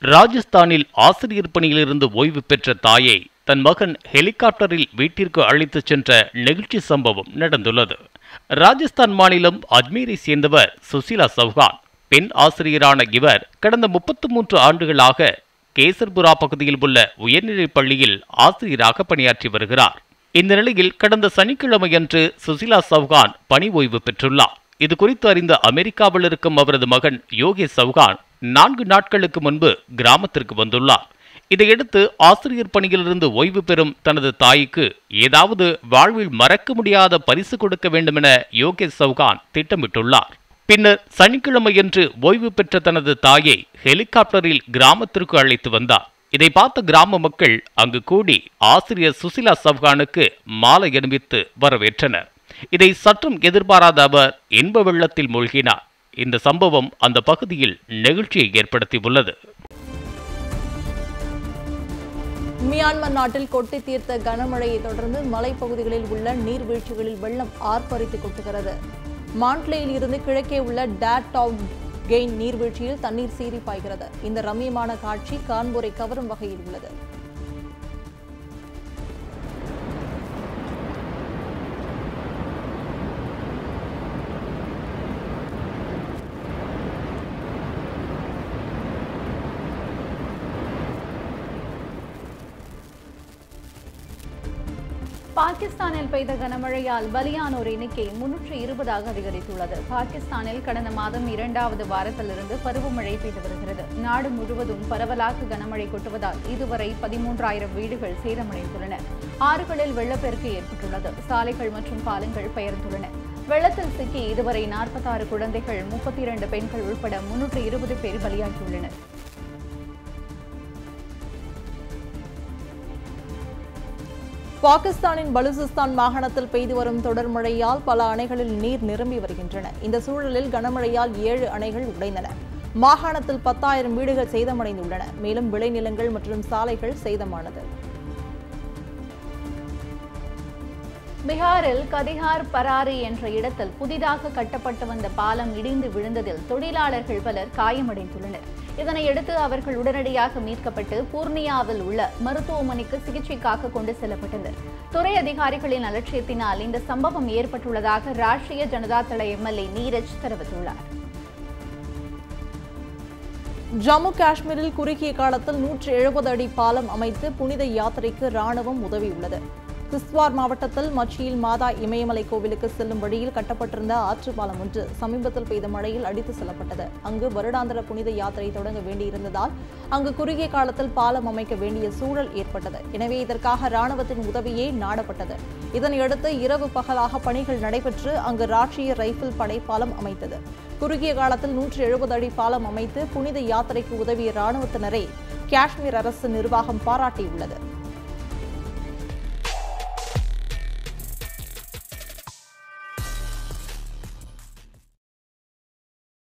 ராஜஸ்தானில் ஆசிரியர் பணியிலிருந்து ஓய்வு பெற்ற தாயை தன் மகன் ஹெலிகாப்டரில் வீட்டிற்கு அழைத்துச் சென்ற நெகிழ்ச்சி சம்பவம் நடந்துள்ளது ராஜஸ்தான் மாநிலம் அஜ்மீரை சேர்ந்தவர் சுசீலா சௌகான் பெண் ஆசிரியரான இவர் கடந்த முப்பத்து மூன்று ஆண்டுகளாக கேசர்புரா பகுதியில் உள்ள உயர்நிலைப் பள்ளியில் ஆசிரியராக பணியாற்றி வருகிறார் இந்த நிலையில் கடந்த சனிக்கிழமையன்று சுசிலா சௌகான் பணி ஓய்வு பெற்றுள்ளார் இது குறித்து அறிந்த அமெரிக்காவில் இருக்கும் அவரது மகன் யோகேஷ் சௌகான் நான்கு நாட்களுக்கு முன்பு கிராமத்திற்கு வந்துள்ளார் இதையடுத்து ஆசிரியர் பணியிலிருந்து ஓய்வு பெறும் தனது தாய்க்கு ஏதாவது வாழ்வில் மறக்க முடியாத பரிசு கொடுக்க வேண்டுமென யோகேஷ் சௌகான் திட்டமிட்டுள்ளார் பின்னர் சனிக்கிழமையன்று ஓய்வு பெற்ற தனது தாயை ஹெலிகாப்டரில் கிராமத்திற்கு அழைத்து வந்தார் இதை பார்த்த கிராம மக்கள் அங்கு கூடி ஆசிரியர் சுசிலா சவ்கானுக்கு மாலை அணிவித்து வரவேற்றனர் இதை சற்றும் எதிர்பாராத அவர் இன்ப வெள்ளத்தில் மூழ்கினார் இந்த சம்பவம் அந்த பகுதியில் நெகிழ்ச்சியை ஏற்படுத்தியுள்ளது மியான்மர் நாட்டில் கொட்டி தீர்த்த கனமழையை தொடர்ந்து மலைப்பகுதிகளில் உள்ள நீர்வீழ்ச்சிகளில் வெள்ளம் ஆர்ப்பரித்து கொட்டுகிறது மாண்ட்லேயில் இருந்து கிழக்கே உள்ள டேட் டவுன் கெயின் நீர்வீழ்ச்சியில் தண்ணீர் சீறி பாய்கிறது இந்த ரம்மியமான காட்சி கான்பூரை கவரும் வகையில் உள்ளது பாகிஸ்தானில் பெய்த கனமழையால் பலியானோர் எண்ணிக்கை முன்னூற்று இருபதாக அதிகரித்துள்ளது பாகிஸ்தானில் கடந்த மாதம் இரண்டாவது வாரத்திலிருந்து பருவமழை பெய்து வருகிறது நாடு முழுவதும் பரவலாக கனமழை கொட்டுவதால் இதுவரை பதிமூன்றாயிரம் வீடுகள் சேதமடைந்துள்ளன ஆறுகளில் வெள்ளப்பெருக்கு ஏற்பட்டுள்ளது சாலைகள் மற்றும் பாலங்கள் பெயர்ந்துள்ளன வெள்ளத்தில் சிக்கி இதுவரை நாற்பத்தாறு குழந்தைகள் முப்பத்தி இரண்டு பெண்கள் உட்பட முன்னூற்று இருபது பேர் பலியாகியுள்ளனர் பாகிஸ்தானின் பலுசிஸ்தான் மாகாணத்தில் பெய்து வரும் தொடர் மழையால் பல அணைகளில் நீர் நிரம்பி வருகின்றன இந்த சூழலில் கனமழையால் ஏழு அணைகள் உடைந்தன மாகாணத்தில் பத்தாயிரம் வீடுகள் சேதமடைந்துள்ளன மேலும் விளைநிலங்கள் மற்றும் சாலைகள் சேதமானது பீகாரில் கதிகார் பராரி என்ற இடத்தில் புதிதாக கட்டப்பட்டு வந்த பாலம் இடிந்து விழுந்ததில் தொழிலாளர்கள் பலர் காயமடைந்துள்ளனர் இதனையடுத்து அவர்கள் உடனடியாக மீட்கப்பட்டு பூர்ணியாவில் உள்ள மருத்துவமனைக்கு சிகிச்சைக்காக கொண்டு செல்லப்பட்டனர் துறை அதிகாரிகளின் அலட்சியத்தினால் இந்த சம்பவம் ஏற்பட்டுள்ளதாக ராஷ்டிரிய ஜனதா தள எம்எல்ஏ நீரஜ் தெரிவித்துள்ளார் ஜம்மு காஷ்மீரில் குறுகிய காலத்தில் நூற்றி எழுபது அடி பாலம் அமைத்து புனித யாத்திரைக்கு ராணுவம் உதவியுள்ளது கிஸ்வார் மாவட்டத்தில் மச்சியில் மாதா இமயமலை கோவிலுக்கு செல்லும் வழியில் கட்டப்பட்டிருந்த ஆற்று பாலம் ஒன்று சமீபத்தில் பெய்த மழையில் அடித்து செல்லப்பட்டது அங்கு வருடாந்திர புனித யாத்திரை தொடங்க வேண்டியிருந்ததால் அங்கு குறுகிய காலத்தில் பாலம் அமைக்க வேண்டிய சூழல் ஏற்பட்டது எனவே இதற்காக ராணுவத்தின் உதவியே நாடப்பட்டது இதனையடுத்து இரவு பகலாக பணிகள் நடைபெற்று அங்கு ராஷ்டிரிய ரைபிள் படை பாலம் அமைத்தது குறுகிய காலத்தில் நூற்றி எழுபது அடி பாலம் அமைத்து புனித யாத்திரைக்கு உதவிய ராணுவத்தினரை காஷ்மீர் அரசு நிர்வாகம் பாராட்டியுள்ளது